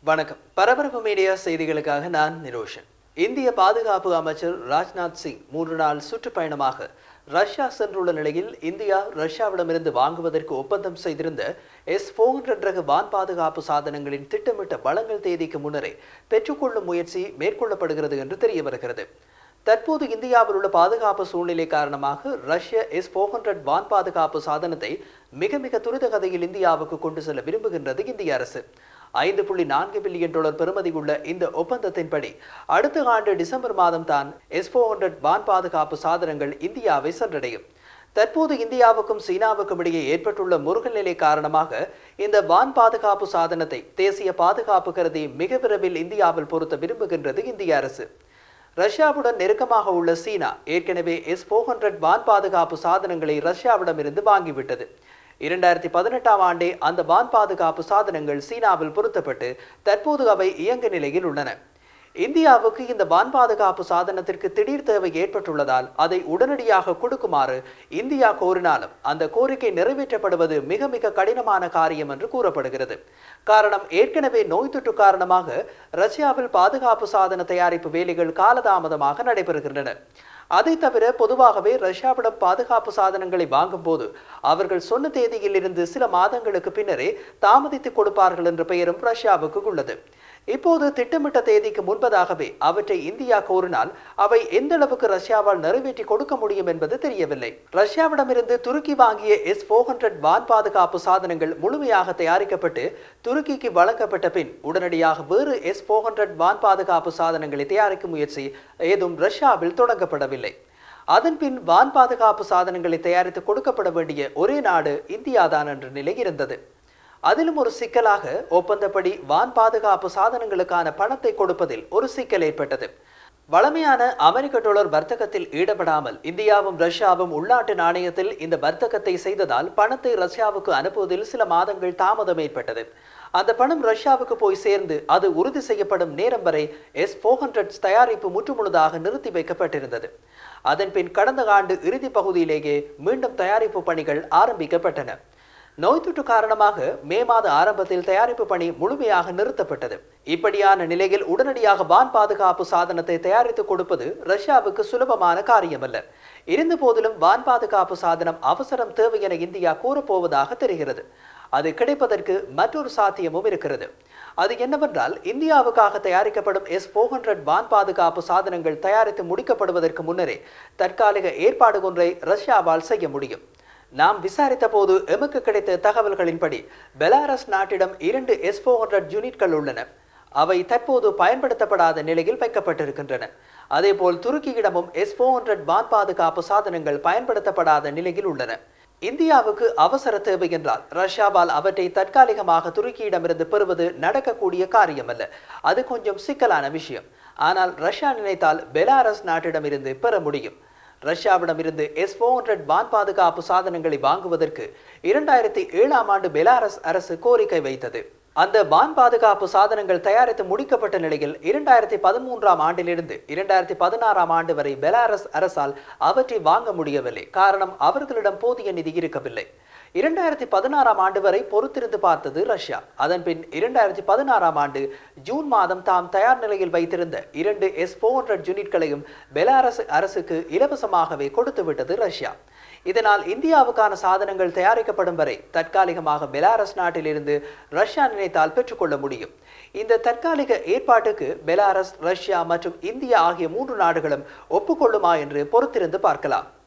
வணக்கம் பரபரப்பு மீடியா செய்திகளுக்காக நான் நிரோஷன் இந்திய பாதுகாப்பு அமைச்சர் ராஜ்நாத் சிங் மூன்று நாள் சுற்றுப்பயணமாக ரஷ்யா சென்றுள்ள நிலையில் இந்தியா ரஷ்யாவிடமிருந்து வாங்குவதற்கு ஒப்பந்தம் செய்திருந்த எஸ் ஃபோர் ரக வான் பாதுகாப்பு சாதனங்களின் திட்டமிட்ட வழங்கல் தேதிக்கு முன்னரே பெற்றுக்கொள்ளும் முயற்சி மேற்கொள்ளப்படுகிறது என்று தெரிய வருகிறது தற்போது இந்தியாவில் உள்ள பாதுகாப்பு சூழ்நிலை காரணமாக ரஷ்ய எஸ் ஃபோர் ஹண்ட்ரட் வான் பாதுகாப்பு சாதனத்தை மிக மிக துரித கதையில் இந்தியாவுக்கு கொண்டு செல்ல விரும்புகின்றது இந்திய அரசு ஐந்து புள்ளி நான்கு பில்லியன் டாலர் பெறுமதி உள்ள இந்த ஒப்பந்தத்தின்படி அடுத்த ஆண்டு டிசம்பர் மாதம் தான் எஸ் ஃபோர் ஹண்ட்ரட் வான் பாதுகாப்பு சாதனங்கள் இந்தியாவை சென்றடையும் தற்போது இந்தியாவுக்கும் சீனாவுக்கும் இடையே ஏற்பட்டுள்ள முருகல் நிலை காரணமாக இந்த வான் பாதுகாப்பு சாதனத்தை தேசிய பாதுகாப்பு கருதி மிக விரைவில் இந்தியாவில் பொருத்த விரும்புகின்றது இந்திய அரசு ரஷ்யாவுடன் நெருக்கமாக உள்ள சீனா ஏற்கனவே எஸ் ஃபோர் ஹண்ட்ரட் வான் பாதுகாப்பு சாதனங்களை ரஷ்யாவிடமிருந்து வாங்கிவிட்டது இரண்டாயிரத்தி பதினெட்டாம் ஆண்டே அந்த வான் பாதுகாப்பு சாதனங்கள் சீனாவில் பொருத்தப்பட்டு தற்போது அவை இயங்க நிலையில் உள்ளன இந்தியாவுக்கு இந்த வான் பாதுகாப்பு சாதனத்திற்கு திடீர் தேவை ஏற்பட்டுள்ளதால் அதை உடனடியாக கொடுக்குமாறு இந்தியா கோரினாலும் அந்த கோரிக்கை நிறைவேற்றப்படுவது மிக மிக கடினமான காரியம் என்று கூறப்படுகிறது காரணம் ஏற்கனவே நோய் தொற்று காரணமாக ரஷ்யாவில் பாதுகாப்பு சாதன தயாரிப்பு வேலைகள் காலதாமதமாக நடைபெறுகின்றன அதை தவிர பொதுவாகவே ரஷ்யாவிடம் பாதுகாப்பு சாதனங்களை வாங்கும் போது அவர்கள் சொன்ன தேதியில் இருந்து சில மாதங்களுக்கு பின்னரே தாமதித்துக் கொடுப்பார்கள் என்ற பெயரும் ரஷ்யாவுக்கு உள்ளது இப்போது திட்டமிட்ட தேதிக்கு முன்பதாகவே அவற்றை இந்தியா கோரினால் அவை எந்த அளவுக்கு ரஷ்யாவால் நிறைவேற்றி கொடுக்க முடியும் என்பது தெரியவில்லை ரஷ்யாவிடமிருந்து துருக்கி வாங்கிய எஸ் ஃபோர் ஹண்ட்ரட் வான் பாதுகாப்பு சாதனங்கள் முழுமையாக தயாரிக்கப்பட்டு துருக்கிக்கு வழங்கப்பட்ட பின் உடனடியாக வேறு எஸ் ஃபோர் ஹண்ட்ரட் வான் பாதுகாப்பு சாதனங்களை தயாரிக்கும் முயற்சி ஏதும் ரஷ்யாவில் தொடங்கப்படவில்லை அதன் பின் வான் பாதுகாப்பு சாதனங்களை தயாரித்து கொடுக்கப்பட வேண்டிய ஒரே நாடு இந்தியாதான் என்ற நிலை இருந்தது அதிலும் ஒரு சிக்கலாக ஒப்பந்தப்படி வான் பாதுகாப்பு சாதனங்களுக்கான பணத்தை கொடுப்பதில் ஒரு சிக்கல் ஏற்பட்டது வளமையான அமெரிக்க டாலர் வர்த்தகத்தில் ஈடுபடாமல் இந்தியாவும் ரஷ்யாவும் உள்நாட்டு நாணயத்தில் இந்த வர்த்தகத்தை செய்ததால் பணத்தை ரஷ்யாவுக்கு அனுப்புவதில் சில மாதங்கள் தாமதம் ஏற்பட்டது அந்த பணம் ரஷ்யாவுக்கு போய் சேர்ந்து அது உறுதி செய்யப்படும் நேரம் வரை எஸ் ஃபோர் ஹண்ட்ரட் தயாரிப்பு முற்றுமுழுதாக நிறுத்தி வைக்கப்பட்டிருந்தது அதன் பின் கடந்த ஆண்டு இறுதி பகுதியிலேயே மீண்டும் தயாரிப்பு பணிகள் ஆரம்பிக்கப்பட்டன நோய் தொற்று காரணமாக மே மாத ஆரம்பத்தில் தயாரிப்பு பணி முழுமையாக நிறுத்தப்பட்டது இப்படியான நிலையில் உடனடியாக வான் பாதுகாப்பு சாதனத்தை தயாரித்து கொடுப்பது ரஷ்யாவுக்கு சுலபமான காரியமல்ல இருந்த போதிலும் வான் பாதுகாப்பு சாதனம் அவசரம் தேவை என இந்தியா கூறப்போவதாக தெரிகிறது அது கிடைப்பதற்கு மற்றொரு சாத்தியமும் இருக்கிறது அது என்னவென்றால் இந்தியாவுக்காக தயாரிக்கப்படும் எஸ் ஃபோர் ஹண்ட்ரட் வான் பாதுகாப்பு சாதனங்கள் தயாரித்து முடிக்கப்படுவதற்கு முன்னரே தற்காலிக ஏற்பாடு ஒன்றை ரஷ்யாவால் செய்ய முடியும் நாம் விசாரித்த போது எமக்கு கிடைத்த தகவல்களின்படி பெலாரஸ் நாட்டிடம் இரண்டு எஸ் ஃபோர் ஹண்ட்ரட் யூனிட்கள் உள்ளன அவை தற்போது பயன்படுத்தப்படாத நிலையில் வைக்கப்பட்டிருக்கின்றன அதேபோல் துருக்கியிடமும் எஸ் ஃபோர் ஹண்ட்ரட் வான் பாதுகாப்பு சாதனங்கள் பயன்படுத்தப்படாத நிலையில் உள்ளன இந்தியாவுக்கு அவசர தேவை என்றால் ரஷ்யாவால் அவற்றை தற்காலிகமாக துருக்கியிடமிருந்து பெறுவது நடக்கக்கூடிய காரியமல்ல அது கொஞ்சம் சிக்கலான விஷயம் ஆனால் ரஷ்யா நினைத்தால் பெலாரஸ் நாட்டிடமிருந்து பெற முடியும் ரஷ்யாவிடமிருந்து எஸ் ஃபோர் ஹண்ட்ரட் வான் பாதுகாப்பு சாதனங்களை வாங்குவதற்கு இரண்டாயிரத்தி ஏழாம் ஆண்டு பெலாரஸ் அரசு கோரிக்கை வைத்தது அந்த வான் பாதுகாப்பு சாதனங்கள் தயாரித்து முடிக்கப்பட்ட நிலையில் இரண்டாயிரத்தி பதிமூன்றாம் ஆண்டிலிருந்து இரண்டாயிரத்தி பதினாறாம் ஆண்டு வரை பெலாரஸ் அரசால் அவற்றை வாங்க முடியவில்லை காரணம் அவர்களிடம் போதிய நிதி இருக்கவில்லை இரண்டாயிரத்தி பதினாறாம் ஆண்டு வரை பொறுத்திருந்து பார்த்தது ரஷ்யா அதன் பின் இரண்டாயிரத்தி பதினாறாம் ஆண்டு ஜூன் மாதம் தாம் தயார் நிலையில் வைத்திருந்த இரண்டு எஸ் ஃபோர் ஹண்ட்ரட் யூனிட்களையும் பெலாரஸ் அரசுக்கு இலவசமாகவே கொடுத்து விட்டது ரஷ்யா இதனால் இந்தியாவுக்கான சாதனங்கள் தயாரிக்கப்படும் வரை தற்காலிகமாக பெலாரஸ் நாட்டிலிருந்து ரஷ்யா நினைத்தால் பெற்றுக்கொள்ள முடியும் இந்த தற்காலிக ஏற்பாட்டுக்கு பெலாரஸ் ரஷ்யா மற்றும் இந்தியா ஆகிய மூன்று நாடுகளும் ஒப்புக்கொள்ளுமா என்று பொறுத்திருந்து பார்க்கலாம்